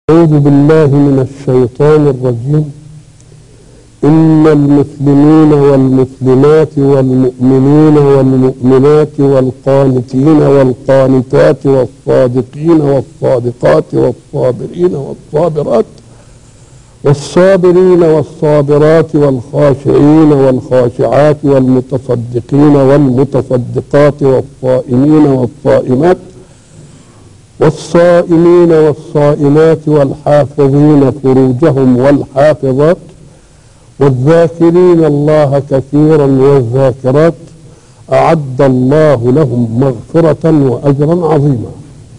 أعوذ بالله من الشيطان الرجيم إن المسلمين والمسلمات والمؤمنين والمؤمنات والقانتين والقانتات والصادقين والصادقات والصابرين والصابرات والصابرين والصابرات والخاشعين والخاشعات والمتصدقين والمتصدقات والصائمين والصائمات والصائمين والصائمات والحافظين فروجهم والحافظات والذاكرين الله كثيرا والذاكرات أعد الله لهم مغفرة وأجرا عظيما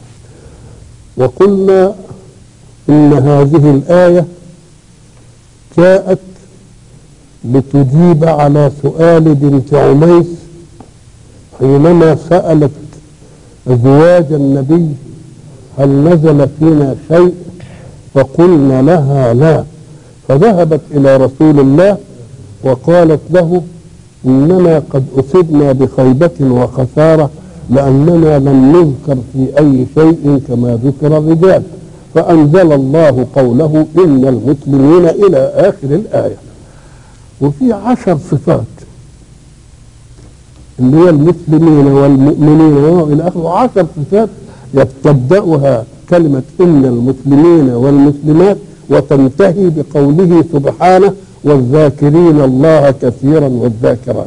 وقلنا إن هذه الآية جاءت لتجيب على سؤال بنت عميس حينما سألت أزواج النبي هل نزل فينا شيء فقلنا لها لا فذهبت إلى رسول الله وقالت له إننا قد أصبنا بخيبة وخسارة لأننا لم نذكر في أي شيء كما ذكر الرجال فأنزل الله قوله إن المسلمين إلى آخر الآية وفي عشر صفات اللي هي المسلمين والمؤمنين وإلى آخره عشر صفات يبتدأها كلمة إن المسلمين والمسلمات وتنتهي بقوله سبحانه والذاكرين الله كثيرا والذاكرات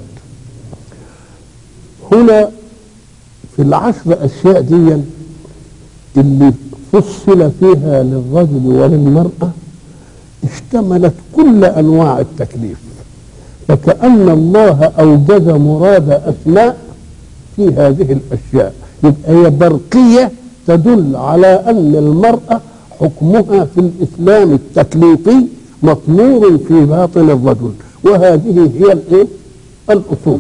هنا في العشر أشياء دي اللي فصل فيها للرجل وللمرأة اشتملت كل أنواع التكليف فكأن الله أوجز مراد أسماء في هذه الأشياء يبقى هي برقية تدل على أن المرأة حكمها في الإسلام التكليفي مطمور في باطن الرجل وهذه هي الإيه؟ الأصول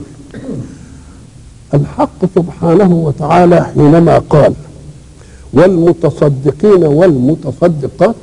الحق سبحانه وتعالى حينما قال والمتصدقين والمتصدقات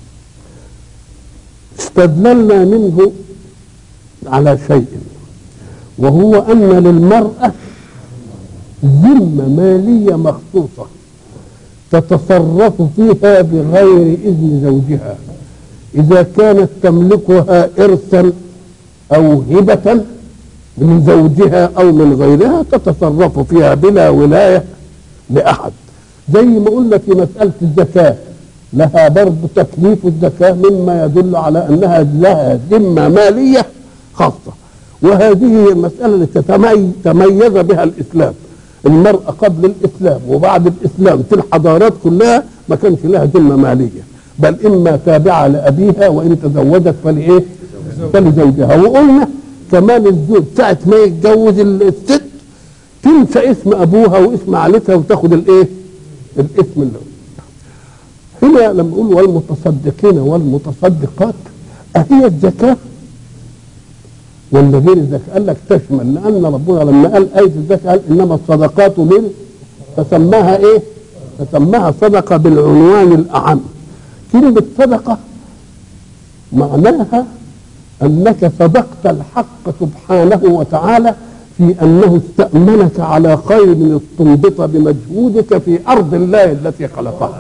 استدللنا منه على شيء وهو أن للمرأة ذمة مالية مخصوصة تتصرف فيها بغير إذن زوجها إذا كانت تملكها إرثا أو هبة من زوجها أو من غيرها تتصرف فيها بلا ولاية لأحد زي ما قلنا في مسألة الزكاة لها برضه تكليف الزكاة مما يدل على أنها لها ذمة مالية خاصة وهذه هي المسألة التي تميز بها الإسلام المرأة قبل الإسلام وبعد الإسلام في الحضارات كلها ما كانش لها ذمة مالية بل إما تابعة لأبيها وإن تزوجت فلإيه؟ فلزوجها وقلنا كمان الزوج ساعة ما يتجوز الست تنسى اسم أبوها واسم عائلتها وتاخد الإيه؟ الاسم اللي هنا لما نقول والمتصدقين والمتصدقات أهي الزكاة ولا غير الزكاة قال لك تشمل لأن ربنا لما قال آية الزكاة قال إنما الصدقات من فسماها إيه؟ فسماها صدقة بالعنوان الأعم كلمة صدقة معناها أنك صدقت الحق سبحانه وتعالى في أنه استأمنك على خير من استنبط بمجهودك في أرض الله التي خلقها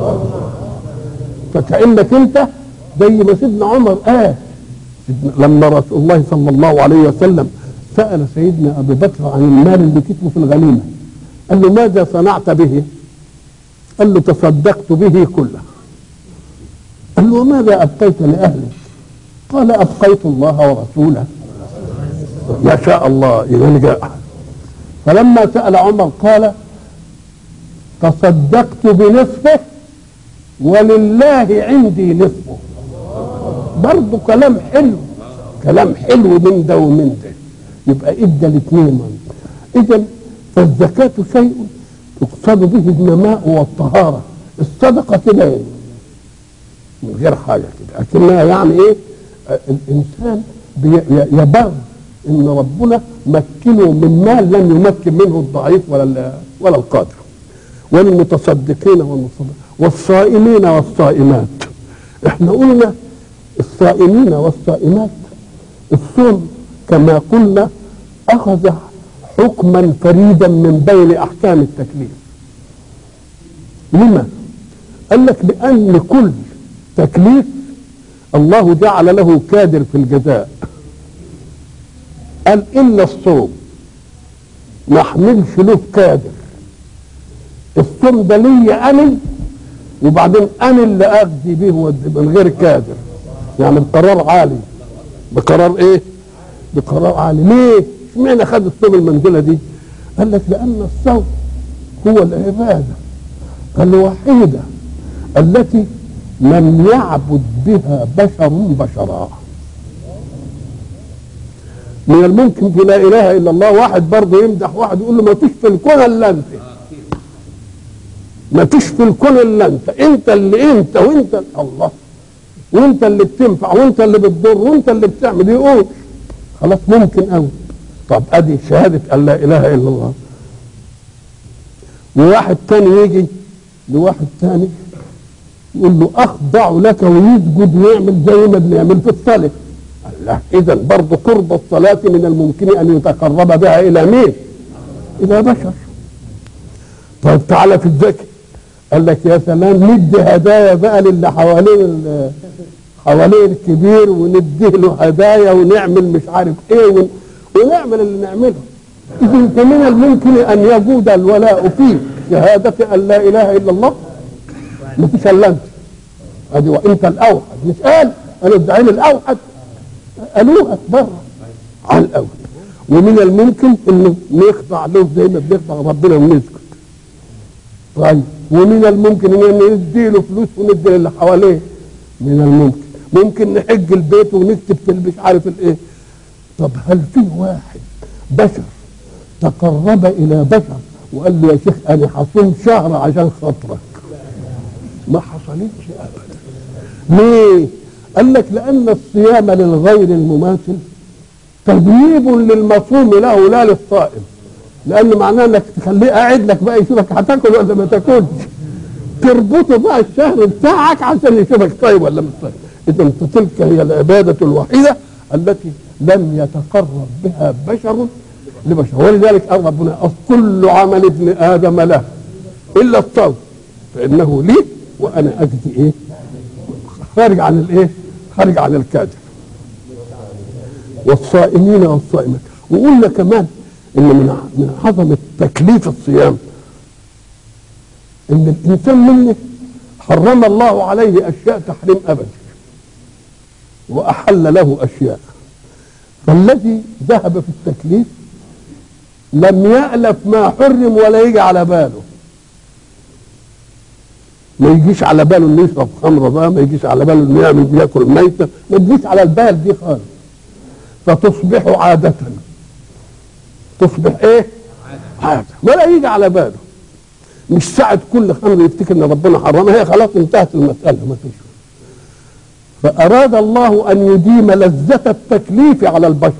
فكأنك أنت زي ما سيدنا عمر قال لما رسول الله صلى الله عليه وسلم سأل سيدنا أبي بكر عن المال اللي كتبه في الغنيمة قال له ماذا صنعت به قال له تصدقت به كله قال له وماذا أبقيت لأهلك قال أبقيت الله ورسوله ما شاء الله إذا جاء فلما سأل عمر قال تصدقت بنصفه ولله عندي نصفه برضه كلام حلو كلام حلو من ده ومن ده يبقى ادى الاثنين اذا فالزكاة شيء يقصد به النماء والطهارة الصدقة كده يعني من غير حاجة كده لكنها يعني ايه الانسان يبر ان ربنا مكنه من مال لم يمكن منه الضعيف ولا ولا القادر والمتصدقين والمتصدقين والصائمين والصائمات احنا قلنا الصائمين والصائمات الصوم كما قلنا اخذ حكما فريدا من بين احكام التكليف لما قال لك لان كل التكليف الله جعل له كادر في الجزاء قال إلا الصوم ما احملش له كادر الصوم ده ليا أنا وبعدين أنا اللي أخذي به من غير كادر يعني بقرار عالي بقرار إيه؟ بقرار عالي ليه؟ اشمعنى خد الصوم المنزلة دي؟ قال لك لأن الصوم هو العبادة الوحيدة التي لم يعبد بها بشر بشرا من الممكن في لا اله الا الله واحد برضه يمدح واحد يقول له ما فيش في الكون الا انت ما فيش في الكون الا انت انت اللي انت وانت الله وانت اللي بتنفع وانت اللي بتضر وانت اللي بتعمل يقول خلاص ممكن قوي طب ادي شهاده ان لا اله الا الله وواحد تاني يجي لواحد تاني يقول له اخضع لك ويسجد ويعمل زي ما بنعمل في الصلاه الله اذا برضه قرب الصلاه من الممكن ان يتقرب بها الى مين؟ الى بشر طيب تعالى في الذكر قال لك يا سلام ندي هدايا بقى للي حوالين حوالين الكبير ونديه له هدايا ونعمل مش عارف ايه ون... ونعمل اللي نعمله اذا فمن الممكن ان يجود الولاء فيه شهادة ان لا اله الا الله ما فيش الا انت ادي وانت الاوحد مش قال انا ادعين الاوحد قالوها بره على الاول ومن الممكن انه نخضع له زي ما بنخضع ربنا ونسكت طيب ومن الممكن ان ندي له فلوس وندي اللي حواليه من الممكن ممكن نحج البيت ونكتب في مش عارف الايه طب هل في واحد بشر تقرب الى بشر وقال له يا شيخ انا هصوم شهر عشان خاطرك ما حصلتش ابدا ليه قال لك لان الصيام للغير المماثل تجنيب للمصوم له لا للصائم لان معناه انك تخليه قاعد لك بقى يشوفك هتاكل ولا ما تاكلش تربطه بقى الشهر بتاعك عشان يشوفك طيب ولا مش طيب اذا فتلك هي العباده الوحيده التي لم يتقرب بها بشر لبشر ولذلك قال ربنا كل عمل ابن ادم له الا الصوم فانه لي وانا اجزي ايه خارج عن الايه خارج عن الكادر والصائمين والصائمات وقلنا كمان ان من من عظمه تكليف الصيام ان الانسان منه حرم الله عليه اشياء تحريم ابدي واحل له اشياء فالذي ذهب في التكليف لم يألف ما حرم ولا يجي على باله ما يجيش على باله انه يشرب خمره بقى ما يجيش على باله انه يعمل بياكل ميته ما تجيش على البال دي خالص فتصبح عادة تصبح ايه؟ عادة ولا يجي على باله مش ساعة كل خمر يفتكر ان ربنا حرمها هي خلاص انتهت المسألة ما فيش فأراد الله أن يديم لذة التكليف على البشر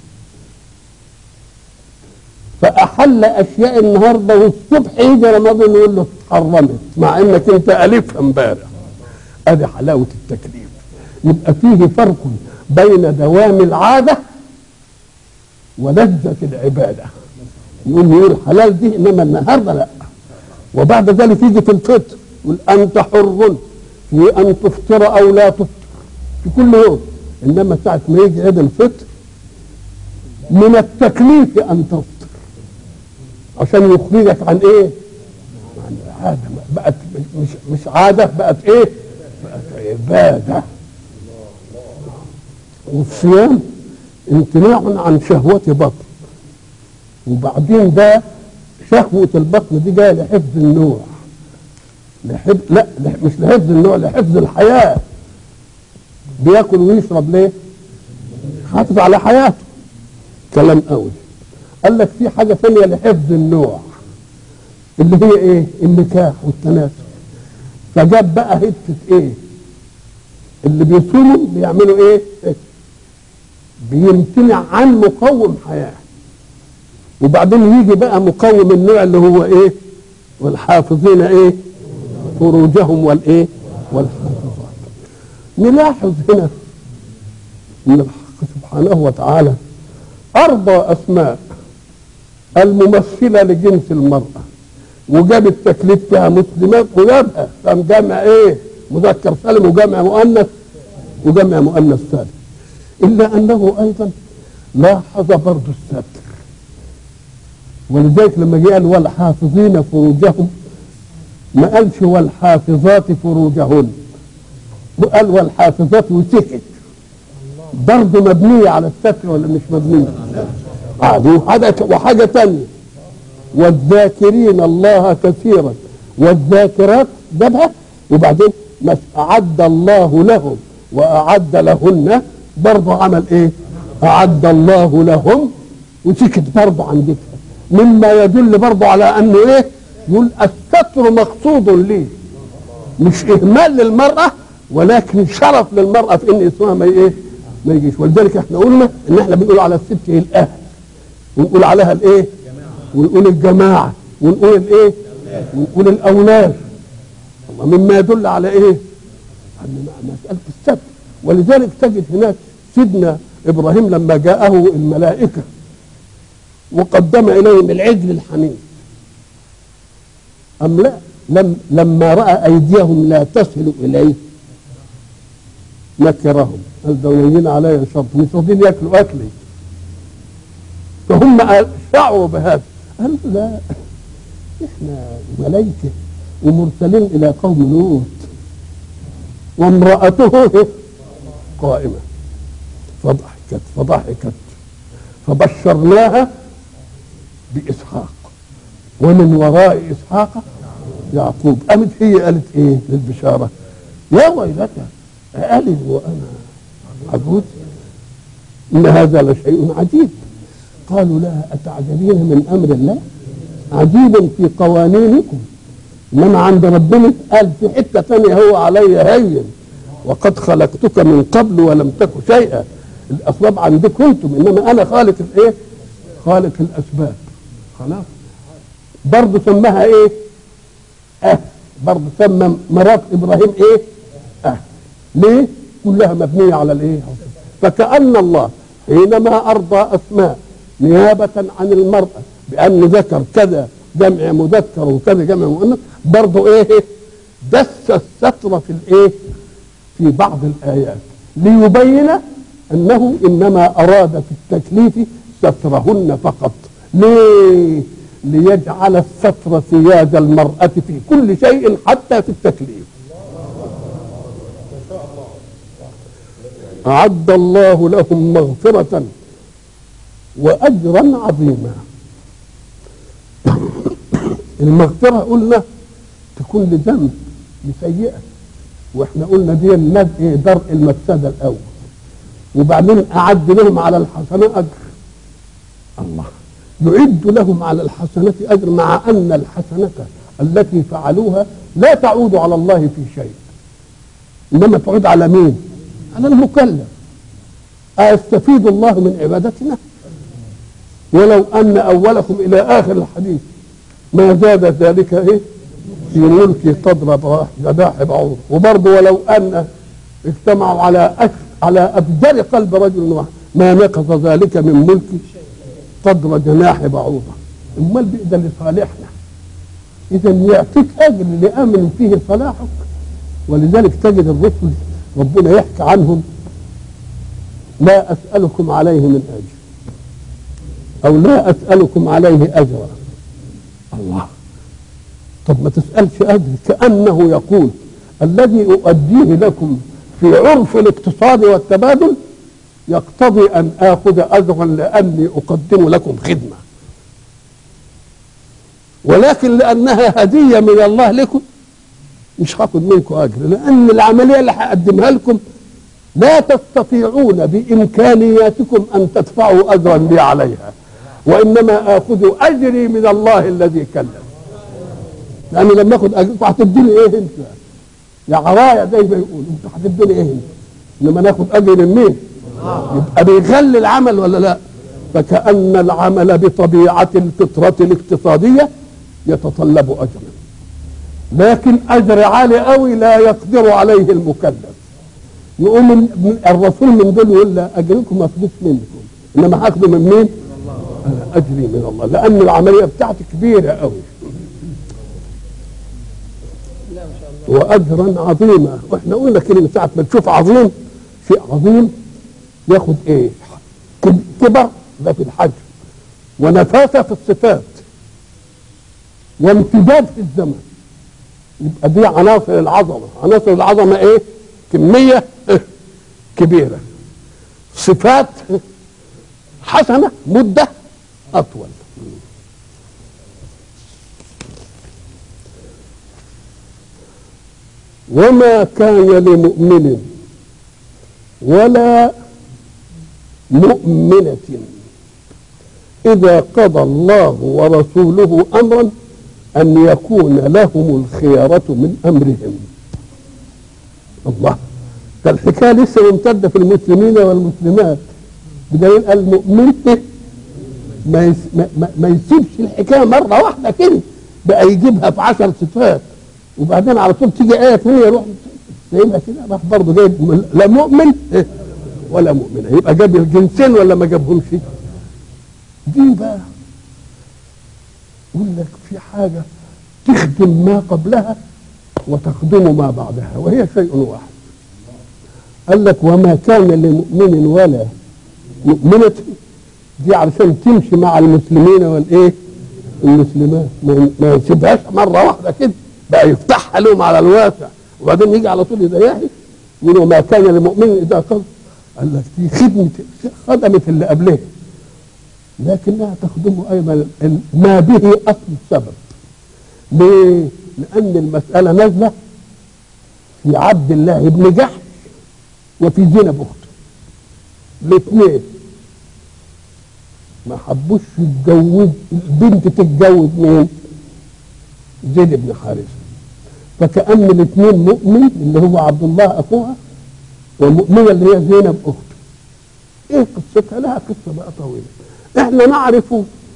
فأحل أشياء النهاردة والصبح يجي رمضان يقول له اتحرمت مع إنك أنت ألفها امبارح أدي حلاوة التكليف يبقى فيه فرق بين دوام العادة ولذة العبادة يقول يقول حلال دي إنما النهاردة لا وبعد ذلك يجي في الفطر يقول أنت حر في أن تفطر أو لا تفطر في كل يوم إنما ساعة ما يجي عيد الفطر من التكليف أن تفطر عشان يخرجك عن إيه؟ عن عادة بقت مش مش عادة بقت إيه؟ بقت عبادة والصيام امتناع عن شهوة بطن وبعدين ده شهوة البطن دي جاية لحفظ النوع لحفظ لا مش لحفظ النوع لحفظ الحياة بياكل ويشرب ليه؟ حافظ على حياته كلام قوي قال لك في حاجة ثانية لحفظ النوع اللي هي ايه؟ النكاح والتناسل فجاب بقى حتة ايه؟ اللي بيصوموا بيعملوا ايه؟ بيمتنع عن مقوم حياه وبعدين يجي بقى مقوم النوع اللي هو ايه والحافظين ايه فروجهم والايه والحافظات نلاحظ هنا ان الحق سبحانه وتعالى ارضى اسماء الممثله لجنس المراه وجاب التكليف فيها مسلمات وجابها قام جمع ايه مذكر سالم وجمع مؤنث وجمع مؤنث سالم الا انه ايضا لاحظ برضه الستر ولذلك لما جه قال والحافظين فروجهم ما قالش والحافظات فروجهن وقال والحافظات وسكت برضه مبنية على الستر ولا مش مبنية؟ آه وحاجة وحاجة تانية والذاكرين الله كثيرا والذاكرات جابها وبعدين مس- أعد الله لهم وأعد لهن برضه عمل إيه؟ أعد الله لهم وسكت برضه عن ذكر مما يدل برضه على أنه إيه؟ يقول الستر مقصود ليه مش إهمال للمرأة ولكن شرف للمرأة في إن اسمها ما إيه؟ ما يجيش ولذلك احنا قلنا إن احنا بنقول على الست هي الأهل ونقول عليها الإيه؟ ونقول الجماعة ونقول الإيه؟ ونقول الأولاد الله مما يدل على إيه؟ على مسألة الستر ولذلك تجد هناك سيدنا إبراهيم لما جاءه الملائكة وقدم إليهم العجل الحنين أم لا لم لما رأى أيديهم لا تصل إليه نكرهم قال ده نايمين عليا شرط مش راضيين ياكلوا أكلي فهم شعروا بهذا قالوا لا احنا ملائكة ومرسلين إلى قوم لوط وامرأته قائمة فضحكت فضحكت فبشرناها بإسحاق ومن وراء إسحاق يعقوب قامت هي قالت إيه للبشارة يا ويلتى أألد وأنا عجوز إن هذا لشيء عجيب قالوا لها أتعجبين من أمر الله عجيب في قوانينكم إنما عند ربنا قال في حتة ثانية هو علي هين وقد خلقتك من قبل ولم تك شيئا الأسباب عندكم أنتم إنما أنا خالق الإيه؟ خالق الأسباب خلاص برضه سماها إيه؟ أه برضه سمى مرات إبراهيم إيه؟ أه ليه؟ كلها مبنية على الإيه؟ فكأن الله حينما أرضى أسماء نيابة عن المرأة بأن ذكر كذا جمع مذكر وكذا جمع مؤنث برضه إيه؟ دس الستر في الإيه؟ في بعض الآيات ليبين أنه إنما أراد في التكليف سترهن فقط ليه؟ ليجعل الستر سياد المرأة في كل شيء حتى في التكليف أعد الله لهم مغفرة وأجرا عظيما المغفرة قلنا تكون لذنب لسيئة واحنا قلنا دي الناس ايه درء المفسدة الأول وبعدين أعد لهم على الحسنة أجر الله يعد لهم على الحسنة أجر مع أن الحسنة التي فعلوها لا تعود على الله في شيء إنما تعود على مين؟ على المكلف أيستفيد الله من عبادتنا ولو أن أولكم إلى آخر الحديث ما زاد ذلك إيه في ملكي تضرب جناح بعوض وبرضه ولو أن اجتمعوا على أكثر على أبدل قلب رجل واحد ما نقص ذلك من ملكي قدر جناح بعوضة امال بيقدر لصالحنا اذا يعطيك اجر لامن فيه صلاحك ولذلك تجد الرسل ربنا يحكي عنهم لا اسالكم عليه من اجر او لا اسالكم عليه اجرا الله طب ما تسالش اجر كانه يقول الذي اؤديه لكم في عرف الاقتصاد والتبادل يقتضي ان اخذ اجرا لاني اقدم لكم خدمه ولكن لانها هديه من الله لكم مش هاخد منكم اجر لان العمليه اللي هقدمها لكم لا تستطيعون بامكانياتكم ان تدفعوا اجرا لي عليها وانما اخذ اجري من الله الذي كلم لان لما اخذ اجركم هتديني ايه انت يا عرايا زي ما يقولوا انتوا هتديني ايه انت انما ناخد اجر من مين يبقى بيغلي العمل ولا لا فكأن العمل بطبيعة الفطرة الاقتصادية يتطلب أجرا لكن أجر عالي قوي لا يقدر عليه المكلف يقوم من الرسول من دول يقول لا أجركم مفلوس منكم إنما هاخده من مين؟ أنا أجري من الله لأن العملية بتاعتي كبيرة قوي لا ما شاء الله واجرا عظيما واحنا قلنا كلمه ساعه ما تشوف عظيم شيء عظيم ياخد ايه كب- كبر ده في الحجم ونفاسه في الصفات وامتداد في الزمن يبقى دي عناصر العظمه عناصر العظمه ايه كميه إيه؟ كبيره صفات حسنه مده اطول وما كان لمؤمن ولا مؤمنة إذا قضى الله ورسوله أمرا أن يكون لهم الخيارة من أمرهم الله ده الحكاية لسه ممتدة في المسلمين والمسلمات بدليل المؤمن ما, يس ما, ما, ما يسيبش الحكاية مرة واحدة كده بقى يجيبها في عشر صفات وبعدين على طول تيجي آية ثانية يروح سايبها كده راح برضه جايب لا مؤمن ولا مؤمنة يبقى جاب الجنسين ولا ما جابهمش دي بقى يقول لك في حاجة تخدم ما قبلها وتخدم ما بعدها وهي شيء واحد قال لك وما كان لمؤمن ولا مؤمنة دي علشان تمشي مع المسلمين والايه المسلمات ما ما يسيبهاش مرة واحدة كده بقى يفتحها لهم على الواسع وبعدين يجي على طول يضيعها يقول وما كان لمؤمن إذا قال قال لك دي خدمة خدمت اللي قبلها لكنها تخدمه ايضا ما به اصل السبب ليه؟ لان المساله نازله في عبد الله بن جحش وفي زينب اخته الاثنين ما حبوش يتجوز البنت تتجوز مين؟ زيد بن حارثه فكأن الاثنين مؤمن اللي هو عبد الله اخوها ومؤمنه اللي هي زينب اخته ايه قصتها؟ لها قصه بقى طويله احنا نعرف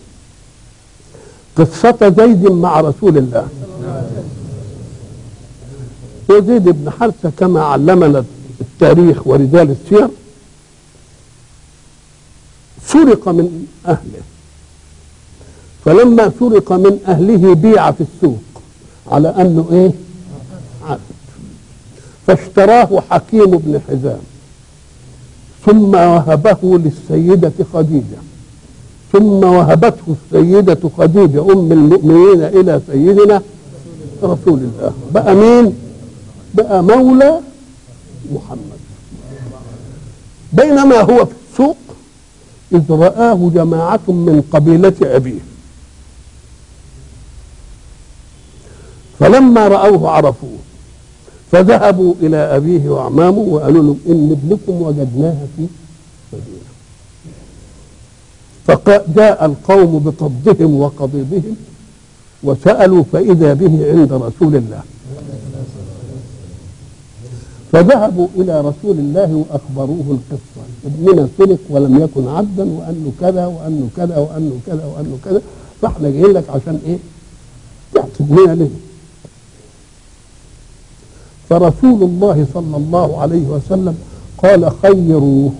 قصة زيد مع رسول الله وزيد بن حارثة كما علمنا التاريخ ورجال السير سرق من أهله فلما سرق من أهله بيع في السوق على أنه إيه عبد فاشتراه حكيم بن حزام ثم وهبه للسيدة خديجة ثم وهبته السيدة خديجة أم المؤمنين إلى سيدنا رسول الله بقى مين بقى مولى محمد بينما هو في السوق إذ رآه جماعة من قبيلة أبيه فلما رأوه عرفوه فذهبوا إلى أبيه وأعمامه وقالوا لهم إن ابنكم وجدناها في مدينة فجاء القوم بقبضهم وقضيبهم وسألوا فإذا به عند رسول الله فذهبوا إلى رسول الله وأخبروه القصة ابننا سرق ولم يكن عبدا وأنه كذا وأنه كذا وأنه كذا وأنه كذا فاحنا جايين لك عشان إيه؟ تعتبرنا له فرسول الله صلى الله عليه وسلم قال خيروه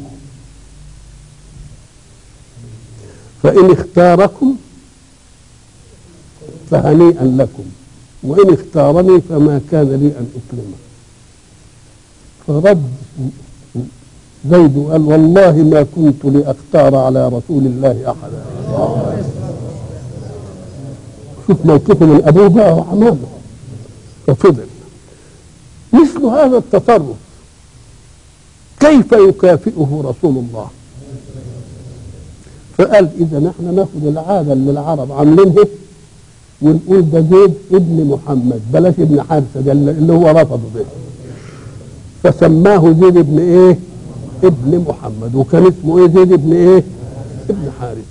فإن اختاركم فهنيئا لكم وإن اختارني فما كان لي أن أكرمه فرد زيد وقال والله ما كنت لأختار على رسول الله أحدا شوف موقفه من أبوه بقى وعمامه ففضل مثل هذا التصرف كيف يكافئه رسول الله فقال اذا نحن ناخذ العاده اللي العرب عاملينها ونقول ده زيد ابن محمد بلاش ابن حارثه ده اللي هو رفضه ده فسماه زيد ابن ايه ابن محمد وكان اسمه ايه زيد ابن ايه ابن حارثه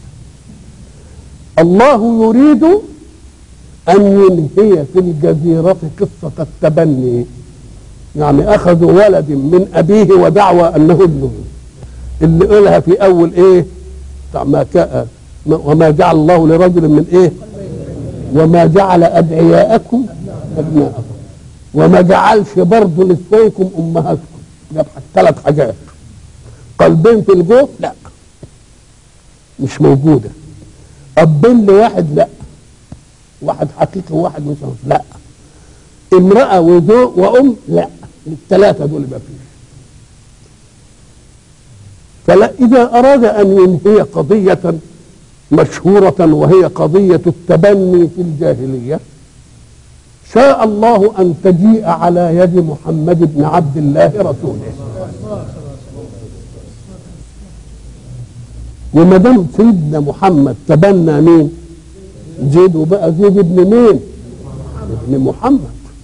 الله يريد ان ينهي في الجزيره قصه التبني يعني اخذوا ولد من ابيه ودعوى انه ابنه اللي قالها في اول ايه ما كان وما جعل الله لرجل من ايه وما جعل ادعياءكم ابناءكم وما جعلش برضه نسويكم امهاتكم جاب ثلاث حاجات قلبين في الجوف لا مش موجوده ابين لواحد لا واحد حقيقي وواحد مش لا امرأة وزوج وأم لا الثلاثة دول ما فيش فلا إذا أراد أن ينهي قضية مشهورة وهي قضية التبني في الجاهلية شاء الله أن تجيء على يد محمد بن عبد الله رسوله وما دام سيدنا محمد تبنى مين؟ زيد وبقى زيد ابن مين؟ ابن محمد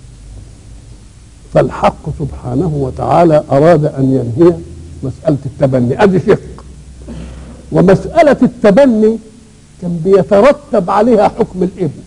فالحق سبحانه وتعالى أراد أن ينهي مسألة التبني أدي شق ومسألة التبني كان بيترتب عليها حكم الابن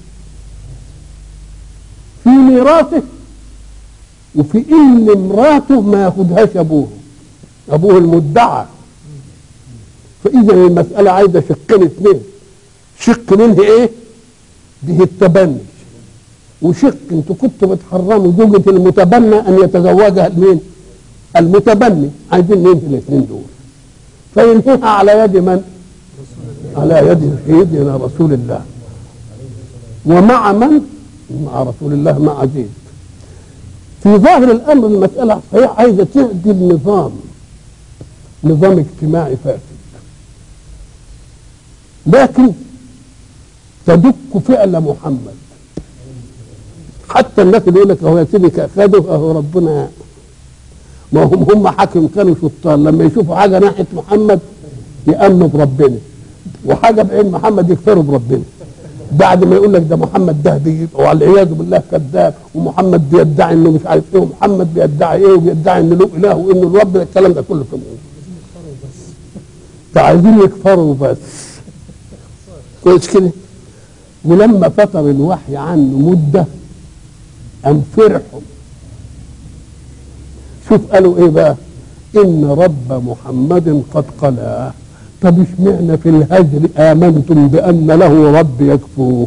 في ميراثه وفي ان امراته ما ياخدهاش ابوه ابوه المدعى فاذا المساله عايزه شقين اثنين شق منه ايه به التبني وشق انتوا كنتوا بتحرموا زوجة المتبنى ان يتزوجها مين المتبني عايزين ننهي الاثنين دول فينهيها على يد من على يد سيدنا رسول الله ومع من مع رسول الله مع زيد في ظاهر الامر المساله صحيح عايزه تعدل نظام نظام اجتماعي فاسد لكن تدك فعل محمد حتى الناس اللي يقول لك اهو يا سيدي خدوا اهو ربنا ما هم هم حاكم كانوا شطار لما يشوفوا حاجه ناحيه محمد يامنوا بربنا وحاجه بعين محمد يكفروا بربنا بعد ما يقول لك ده محمد ده بي والعياذ بالله كذاب ومحمد بيدعي انه مش عارف ايه ومحمد بيدعي ايه وبيدعي انه له اله وانه الرب الكلام ده كله في فعايزين يكفروا بس كويس كده ولما فتر الوحي عنه مده قام فرحوا شوف قالوا ايه بقى ان رب محمد قد قلاه طب اشمعنى في الهجر امنتم بان له رب يكفوه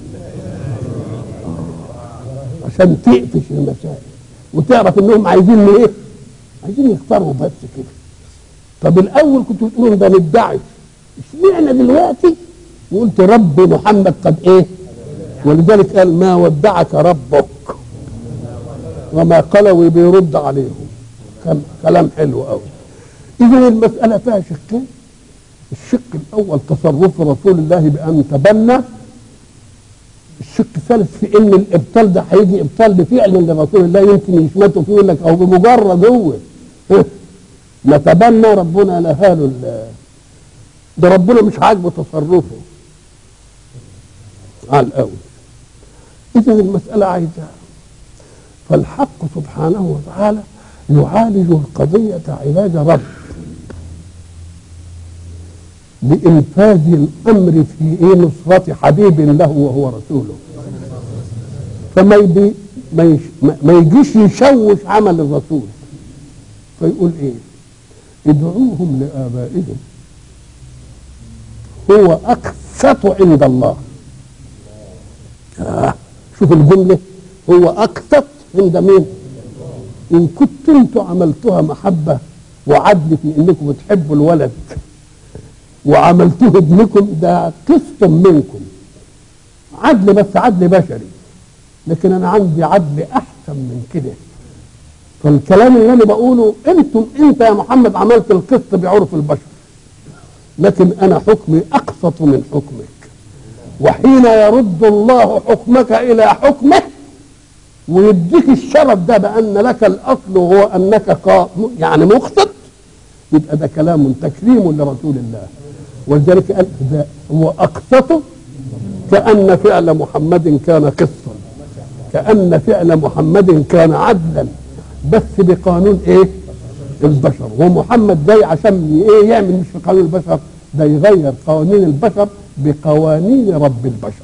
عشان تقفش المسائل وتعرف انهم عايزين ايه عايزين يختاروا بس كده طب الاول كنتوا بتقولوا ده ندعي اشمعنى دلوقتي وقلت رب محمد قد ايه ولذلك قال ما ودعك ربك وما قلوا بيرد عليهم كلام حلو قوي اذا المساله فيها شقين الشق الاول تصرف رسول الله بان تبنى الشق الثالث في ان الابطال ده هيجي ابطال بفعل لرسول الله يمكن يشمته فيه يقول لك او بمجرد هو نتبنى ربنا لهاله ده ربنا مش عاجبه تصرفه على الاول اذا المساله عايزه فالحق سبحانه وتعالى يعالج القضيه علاج رب لإنفاذ الأمر في إيه نصرة حبيب له وهو رسوله فما يبي ما, يش ما يجيش يشوش عمل الرسول فيقول إيه ادعوهم لآبائهم هو أقسط عند الله آه شوف الجملة هو أقسط عند مين إن كنتم انتم عملتها محبة وعدل في إنكم بتحبوا الولد وعملته ابنكم ده قسط منكم عدل بس عدل بشري لكن انا عندي عدل احسن من كده فالكلام اللي انا بقوله انتم انت يا محمد عملت القسط بعرف البشر لكن انا حكمي اقسط من حكمك وحين يرد الله حكمك الى حكمه ويديك الشرف ده بان لك الاصل وهو انك يعني مقسط يبقى ده كلام تكريم لرسول الله ولذلك قال ده هو اقسط كان فعل محمد كان قسطا كان فعل محمد كان عدلا بس بقانون ايه البشر ومحمد جاي عشان ايه يعمل مش في قانون البشر ده يغير قوانين البشر بقوانين رب البشر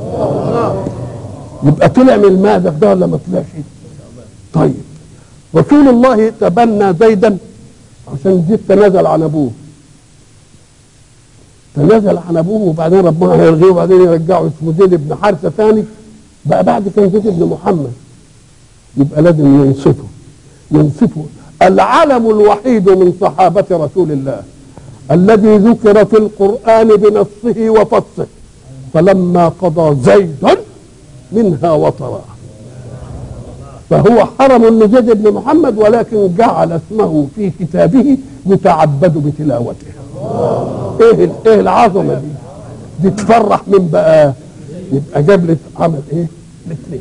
يبقى طلع من الماء ده ولا ما طلعش طيب رسول الله تبنى زيدا عشان زيد تنازل عن ابوه تنازل عن ابوه وبعدين ربنا هيلغيه وبعدين يرجعه اسمه زيد بن حارثه ثاني بقى بعد كان زيد بن محمد يبقى لازم ينصفه ينصفه العلم الوحيد من صحابة رسول الله الذي ذكر في القرآن بنصه وفصه فلما قضى زيد منها وطرا فهو حرم لزيد بن محمد ولكن جعل اسمه في كتابه يتعبد بتلاوته ايه ايه العظمه دي دي تفرح من بقى يبقى جاب لي عمل ايه الاثنين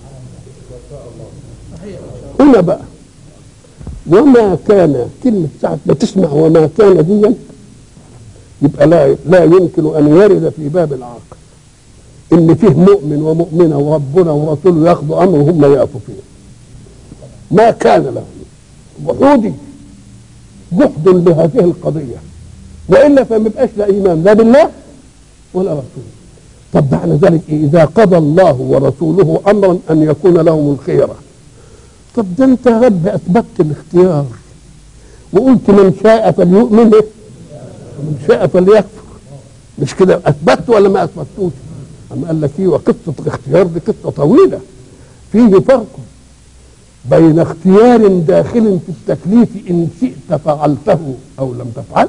هنا بقى وما كان كلمة ساعة ما تسمع وما كان ديا يبقى لا لا يمكن أن يرد في باب العاقل إن فيه مؤمن ومؤمنة وربنا ورسوله ياخذوا أمر هم يقفوا فيه ما كان له وحودي جحد لهذه القضية وإلا فما يبقاش لا إيمان لا بالله ولا رسوله طب معنى ذلك إيه؟ إذا قضى الله ورسوله أمرا أن يكون لهم الخيرة طب ده أنت يا رب أثبتت الاختيار وقلت من شاء فليؤمن إيه؟ ومن شاء فليكفر مش كده أثبت ولا ما أثبتوش؟ أما قال لك إيه وقصة الاختيار دي قصة طويلة فيه فرق بين اختيار داخل في التكليف إن شئت فعلته أو لم تفعل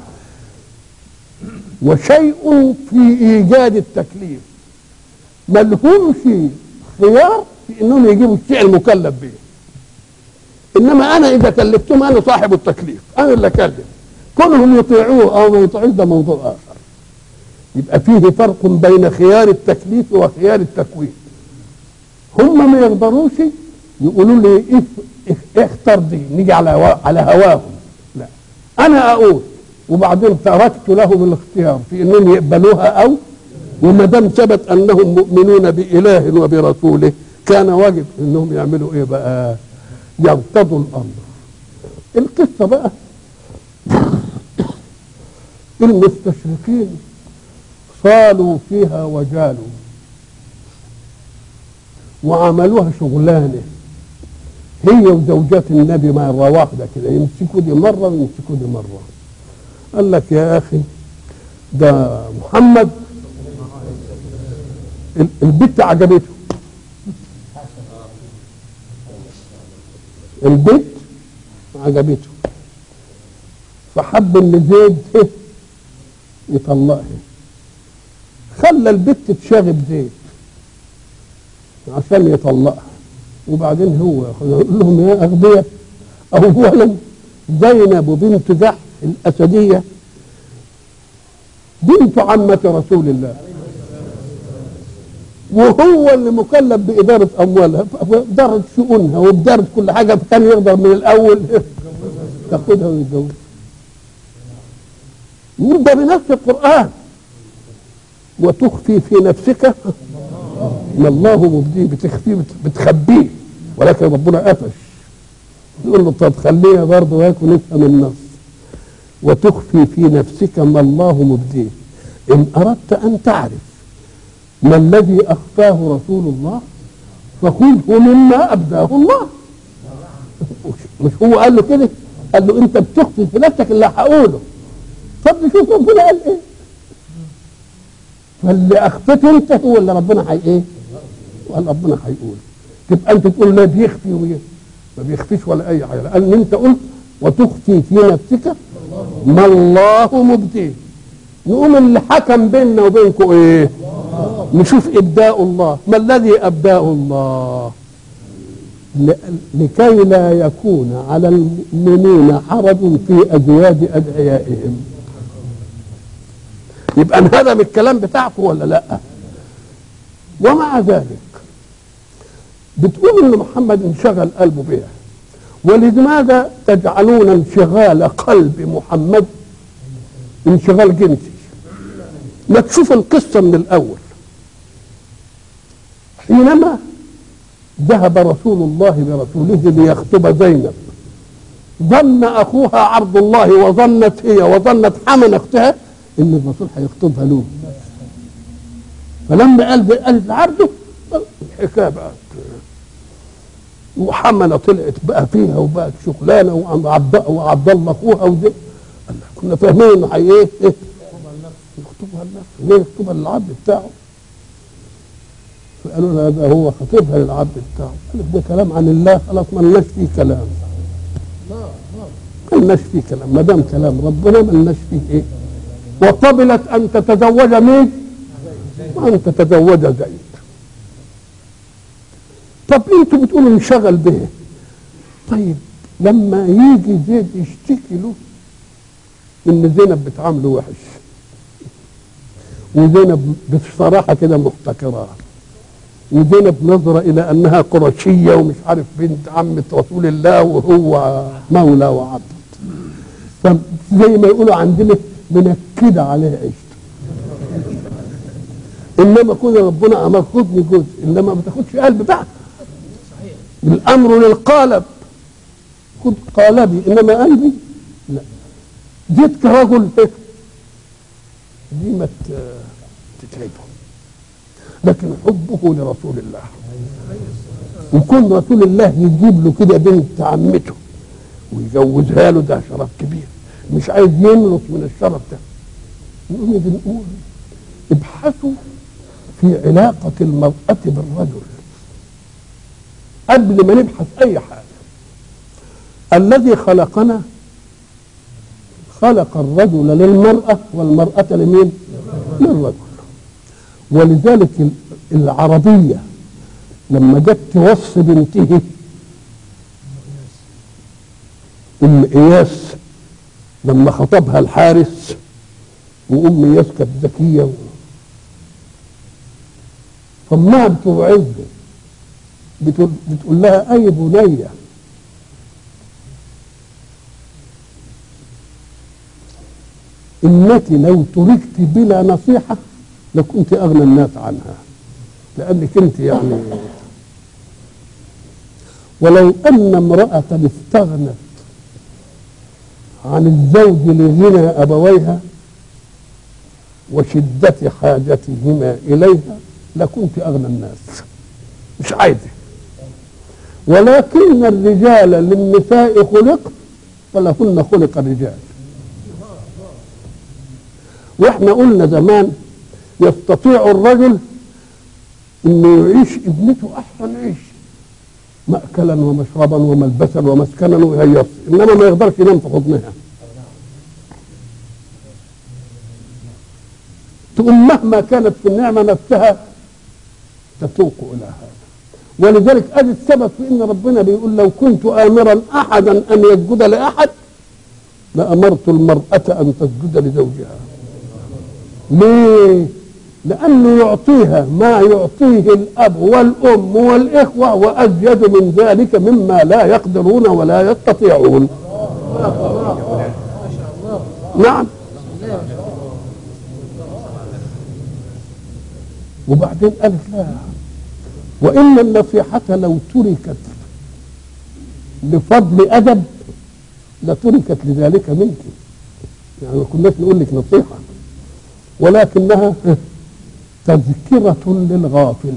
وشيء في ايجاد التكليف ملهمش خيار في انهم يجيبوا الشيء المكلف به انما انا اذا كلفتهم انا صاحب التكليف انا اللي اكلف كونهم يطيعوه او ما يطيعوش ده موضوع اخر يبقى فيه فرق بين خيار التكليف وخيار التكوين هم ما يقدروش يقولوا لي إف إف اختر دي نيجي على هوا على هواهم لا انا اقول وبعدين تركت لهم الاختيار في انهم يقبلوها او وما دام ثبت انهم مؤمنون باله وبرسوله كان واجب انهم يعملوا ايه بقى؟ يرتضوا الامر. القصه بقى المستشرقين صالوا فيها وجالوا وعملوها شغلانه هي وزوجات النبي مره واحده كده يمسكوا دي مره ويمسكوا دي مره قال لك يا اخي ده محمد ال- البت عجبته البت عجبته فحب ان زيد إيه؟ يطلقها خلى البت تشاغب زيد عشان يطلقها وبعدين هو ياخدها يقول لهم يا اغبياء اولا زينب بنت جحش الاسديه بنت عمة رسول الله وهو اللي مكلف بإدارة أموالها بإدارة شؤونها وبإدارة كل حاجة فكان يقدر من الأول تاخدها ويتجوز يقول ده بنفس القرآن وتخفي في نفسك ما الله مبديه بتخفيه بت- بتخبيه ولكن ربنا قفش يقول له طب خليها برضه وياك ونفهم النص وتخفي في نفسك ما الله مبديه إن أردت أن تعرف ما الذي أخفاه رسول الله فخذه مما أبداه الله مش- مش هو قال له كده قال له أنت بتخفي في نفسك اللي هقوله طب نشوف ربنا قال إيه فاللي أخفته أنت هو اللي ربنا هي إيه وقال ربنا هيقول تبقى أنت تقول لا بيخفي وي- ما بيخفيش ولا أي حاجة لأن أنت قلت وتخفي في نفسك ما الله مبديه نقوم اللي حكم بيننا وبينكم ايه نشوف ابداء الله ما الذي ابداء الله ل- لكي لا يكون على المؤمنين حرج في ازواج ادعيائهم يبقى انهدم الكلام بتاعكم ولا لا ومع ذلك بتقول ان محمد انشغل قلبه بها ولماذا تجعلون انشغال قلب محمد انشغال جنسي ما تشوف القصة من الأول حينما ذهب رسول الله برسوله ليخطب زينب ظن أخوها عبد الله وظنت هي وظنت حمن أختها إن الرسول هيخطبها له فلما قال قال عبده الحكاية بقت وحملة طلعت بقى فيها وبقت شغلانة وعبد وعبد الله أخوها ودي قال لك كنا فاهمين إنه هي إيه إيه يخطبها لنفسه ليه يخطبها للعبد بتاعه فقالوا له ده هو خطيبها للعبد بتاعه قال لك ده كلام عن الله خلاص ما لناش فيه كلام ما لناش فيه كلام ما دام كلام ربنا ما لناش فيه ايه وقبلت ان تتزوج مين وان تتزوج زيد طب انتوا بتقولوا انشغل به طيب لما يجي زيد يشتكي له ان زينب بتعامله وحش وزينب بصراحة كده محتكرة وزينب نظرة إلى أنها قرشية ومش عارف بنت عمة رسول الله وهو مولى وعبد فزي ما يقولوا عندنا منكدة عليه عيشته إنما كون ربنا أمر خدني جزء إنما ما تاخدش قلب بقى الأمر للقالب خد قالبي إنما قلبي لا جيت كرجل دي ما تتعبه لكن حبه لرسول الله وكون رسول الله يجيب له كده بنت عمته ويجوزها له ده شرف كبير مش عايز يملص من الشرف ده نقوم بنقول ابحثوا في علاقة المرأة بالرجل قبل ما نبحث أي حاجة الذي خلقنا خلق الرجل للمرأة والمرأة لمين؟ للرجل ولذلك العربية لما جت توصي بنته ام اياس لما خطبها الحارس وام اياس كانت ذكيه فامها بتوعظها بتقول, بتقول لها اي بنيه انك لو تركت بلا نصيحه لكنت اغنى الناس عنها لانك انت يعني ولو ان امراه استغنت عن الزوج لغنى ابويها وشده حاجتهما اليها لكنت اغنى الناس مش عايزه ولكن الرجال للنساء خلق فلهن خلق الرجال واحنا قلنا زمان يستطيع الرجل انه يعيش ابنته احسن عيش مأكلا ومشربا وملبسا ومسكنا ويهيص انما ما يقدرش ينام في حضنها تقوم مهما كانت في النعمه نفسها تتوق الى هذا ولذلك ادي السبب في ان ربنا بيقول لو كنت امرا احدا ان يسجد لاحد لامرت المراه ان تسجد لزوجها ليه لانه يعطيها ما يعطيه الاب والام والاخوه وازيد من ذلك مما لا يقدرون ولا يستطيعون نعم وبعدين قالت لا وان النصيحه لو تركت لفضل ادب لتركت لذلك منك يعني ما كناش نقول لك نصيحه ولكنها تذكرة للغافل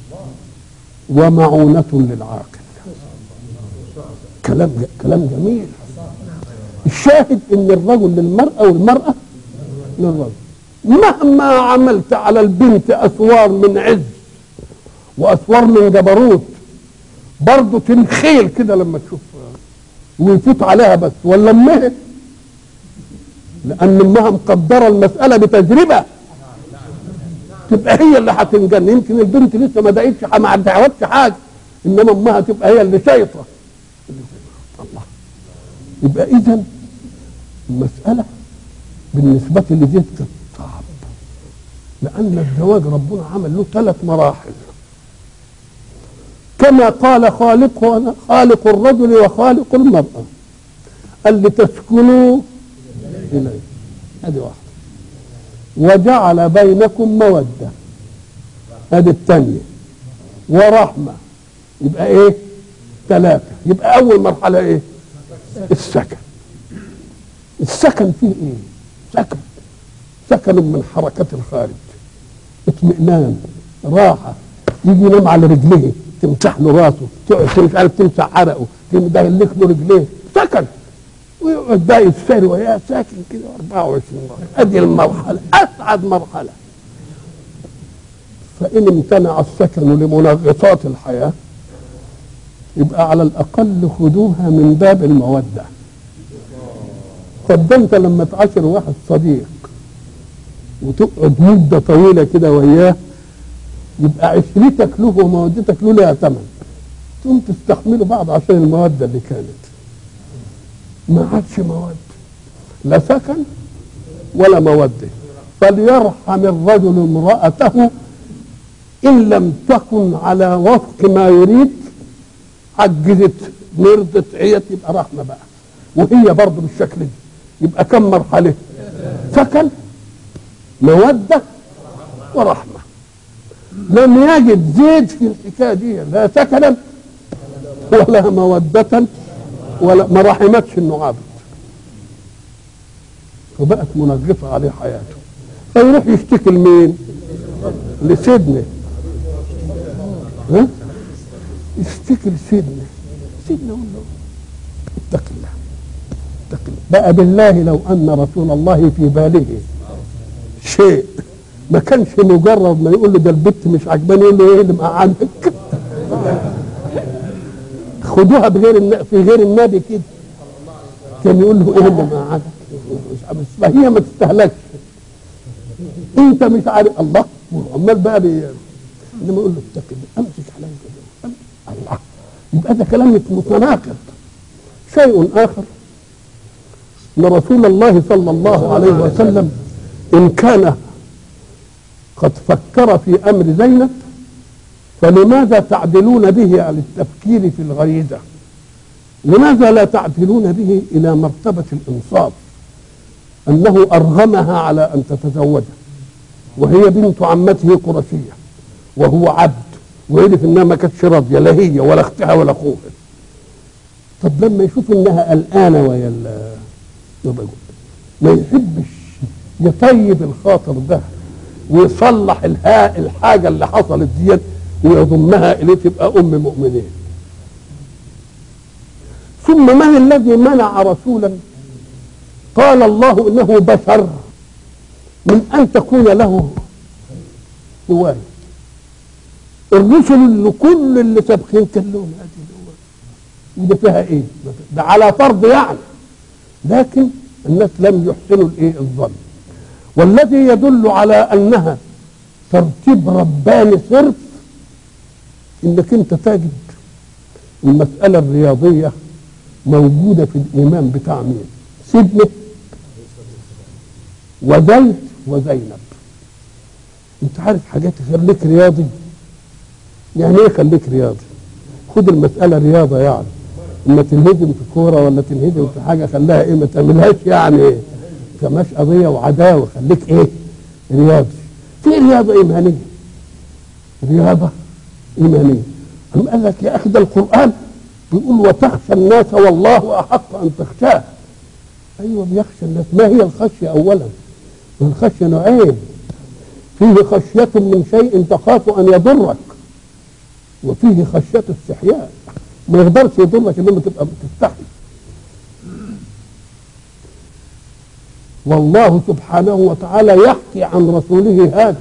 ومعونة للعاقل كلام كلام جميل الشاهد ان الرجل للمرأة والمرأة للرجل مهما عملت على البنت اسوار من عز واسوار من جبروت برضه تنخيل كده لما تشوف ويفوت عليها بس ولا امها لان امها مقدره المساله بتجربه تبقى هي اللي هتنجن يمكن البنت لسه ما دعتش ما دعوتش حاجه انما امها تبقى هي اللي شايطه الله يبقى اذا المساله بالنسبه لزيد كانت صعب لان الزواج ربنا عمل له ثلاث مراحل كما قال خالق خالق الرجل وخالق المراه قال لتسكنوا اليه هذه واحده وجعل بينكم مودة هذه الثانية ورحمة يبقى ايه ثلاثة يبقى أول مرحلة ايه السكن السكن فيه ايه سكن سكن من حركة الخارج اطمئنان راحة يجي ينام على رجليه تمسح له راسه تقعد مش عارف تمسح عرقه تمدلك له رجليه سكن ويقعد بقى يتساري ويا ساكن كده 24 مرة ادي المرحلة اسعد مرحلة فان امتنع السكن لمنغصات الحياة يبقى على الاقل خدوها من باب المودة طب ده انت لما تعاشر واحد صديق وتقعد مدة طويلة كده وياه يبقى عشرتك له ومودتك له لها ثمن ثم تستحملوا بعض عشان المودة اللي كانت ما عادش مواد لا سكن ولا مودة فليرحم الرجل امرأته إن لم تكن على وفق ما يريد عجزت مرضت عيت يبقى رحمة بقى وهي برضه بالشكل ده يبقى كم مرحلة سكن مودة ورحمة لم يجد زيد في الحكاية دي لا سكنا ولا مودة ولا ما رحمتش انه عابد فبقت منغصة عليه حياته فيروح يشتكي لمين؟ لسيدنا ها؟ يشتكي لسيدنا سيدنا يقول له اتق الله اتق الله بقى بالله لو ان رسول الله في باله شيء ما كانش مجرد ما يقول له ده البت مش عجباني يقول له ايه اللي مقعدك خدوها بغير الن- في غير النبي كده كان يقول له ايه اللي مقعدك مش عارف. فهي ما تستهلكش انت مش عارف الله عمال بقى بي... انما يقول له اتق الله امسك عليك كده. الله يبقى ده كلام متناقض شيء اخر ان رسول الله صلى الله عليه وسلم ان كان قد فكر في امر زينب فلماذا تعدلون به على التفكير في الغريزه لماذا لا تعدلون به الى مرتبه الانصاف انه ارغمها على ان تتزوجه وهي بنت عمته قرشيه وهو عبد ويعرف انها ما كانتش راضيه لا هي ولا اختها ولا اخوها طب لما يشوف انها قلقانه ويا ال- يبقى يقول ما يحبش يطيب الخاطر ده ويصلح الها الحاجه اللي حصلت دي ويضمها اليه تبقى ام مؤمنين ثم من الذي منع رسولا قال الله انه بشر من ان تكون له هوايه الرسل اللي كل اللي سابقين كان لهم هذه الهوايه وده فيها ايه؟ ده على فرض يعني لكن الناس لم يحسنوا الايه الظن والذي يدل على انها ترتيب رباني صرف انك انت تجد المساله الرياضيه موجوده في الايمان بتاع مين؟ سيدنا وزيد وزينب انت عارف حاجات تخليك رياضي يعني ايه خليك رياضي خد المساله رياضه يعني اما تنهزم في كوره ولا تنهزم في حاجه خليها ايه ما تعملهاش يعني كماش قضيه وعداوه خليك ايه رياضي في رياضه ايمانيه رياضه ايمانيه أم قال لك يا اخي ده القران بيقول وتخشى الناس والله احق ان تخشاه ايوه بيخشى الناس ما هي الخشيه اولا الخشيه نوعين فيه خشيه من شيء تخاف ان يضرك وفيه خشيه استحياء ما يقدرش يضرك انما تبقى بتستحي والله سبحانه وتعالى يحكي عن رسوله هذا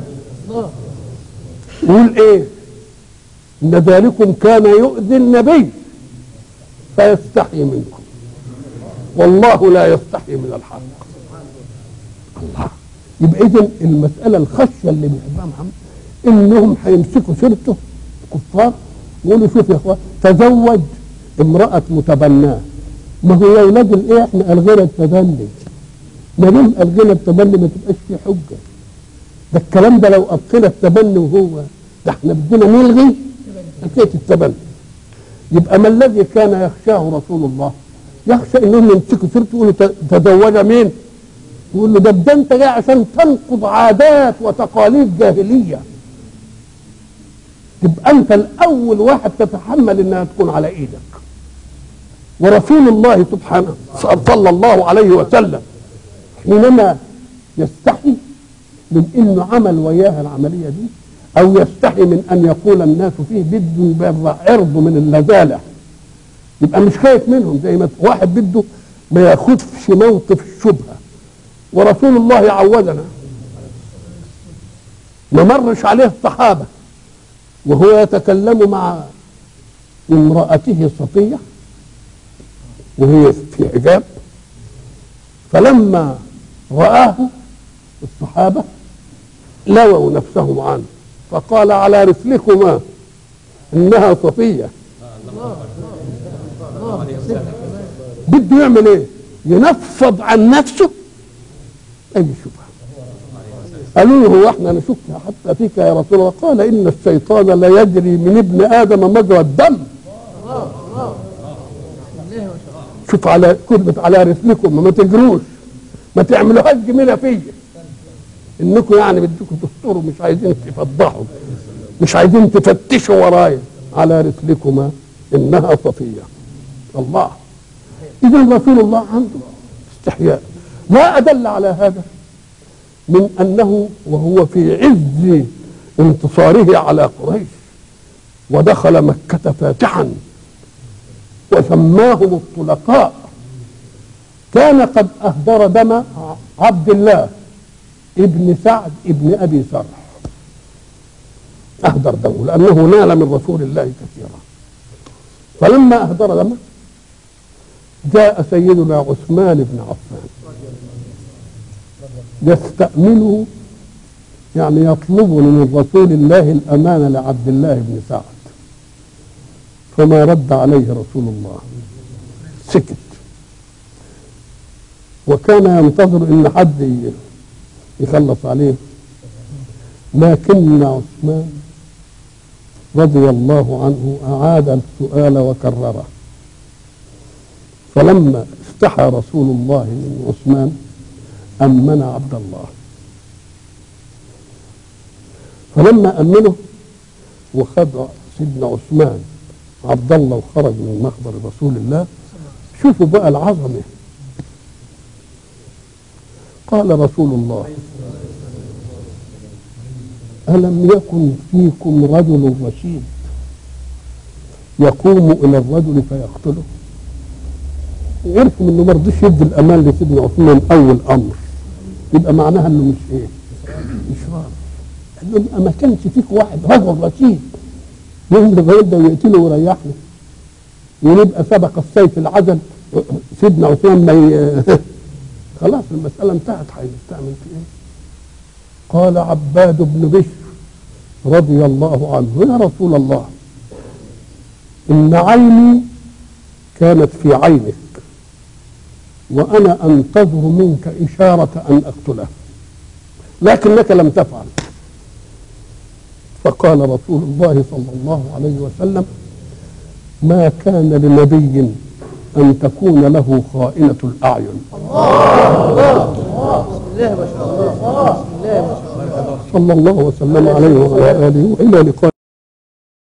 يقول ايه ان ذلكم كان يؤذي النبي فيستحي منكم والله لا يستحي من الحق الله يبقى اذا المساله الخشيه اللي بيحبها محمد انهم هيمسكوا سيرته كفار يقولوا شوف يا اخوان تزوج امراه متبناه ما هو يا اولاد الايه احنا الغينا التبني ما دام الغينا التبني ما تبقاش في حجه ده الكلام ده لو ابقينا التبني وهو ده احنا بدنا نلغي حكايه التبني يبقى ما الذي كان يخشاه رسول الله يخشى انهم يمسكوا سيرته يقولوا ت- تزوج مين يقول له ده ده انت جاي عشان تنقض عادات وتقاليد جاهليه تبقى انت الاول واحد تتحمل انها تكون على ايدك ورسول الله سبحانه صلى الله عليه وسلم حينما يستحي من انه عمل وياها العمليه دي او يستحي من ان يقول الناس فيه بده يبقى عرض من اللذاذه يبقى مش خايف منهم زي ما واحد بده ما ياخدش موقف الشبهه ورسول الله عودنا ما مرش عليه الصحابه وهو يتكلم مع امرأته صفية وهي في حجاب فلما رآه الصحابة لووا نفسهم عنه فقال على رسلكما إنها صفية بده يعمل ايه ينفض عن نفسه اي شبهه قالوا له هو احنا نشك حتى فيك يا رسول الله قال ان الشيطان لا يجري من ابن ادم مجرى الدم شوف على كتبت على رسلكم ما تجروش ما تعملوهاش جميله فيا انكم يعني بدكم تستروا مش عايزين تفضحوا مش عايزين تفتشوا ورايا على رسلكما انها صفيه الله اذا رسول الله عنده استحياء ما ادل على هذا من انه وهو في عز انتصاره على قريش ودخل مكه فاتحا وسماهم الطلقاء كان قد اهدر دم عبد الله ابن سعد ابن ابي سرح اهدر دمه لانه نال من رسول الله كثيرا فلما اهدر دمه جاء سيدنا عثمان بن عفان يستأمنه يعني يطلب من رسول الله الأمانة لعبد الله بن سعد فما رد عليه رسول الله سكت وكان ينتظر ان حد يخلص عليه لكن عثمان رضي الله عنه أعاد السؤال وكرره فلما استحى رسول الله من عثمان أمن عبد الله فلما أمنه وخد سيدنا عثمان عبد الله وخرج من مخبر رسول الله شوفوا بقى العظمة قال رسول الله ألم يكن فيكم رجل رشيد يقوم إلى الرجل فيقتله عرفوا انه ما رضيش يدي الامان لسيدنا عثمان اول امر يبقى معناها انه مش ايه مش راضي قال لهم ما كانش فيك واحد رجل رشيد يمضي الراجل ده ويقتله ويريحنا ونبقى سبق السيف العجل سيدنا عثمان ما ي... خلاص المسألة انتهت هيستعمل في ايه؟ قال عباد بن بشر رضي الله عنه يا رسول الله إن عيني كانت في عينك وأنا أنتظر منك إشارة أن أقتله لكنك لم تفعل فقال رسول الله صلى الله عليه وسلم ما كان لنبي أن تكون له خائنة الأعين صلى الله وسلم عليه وعلى آله وإلى لقاء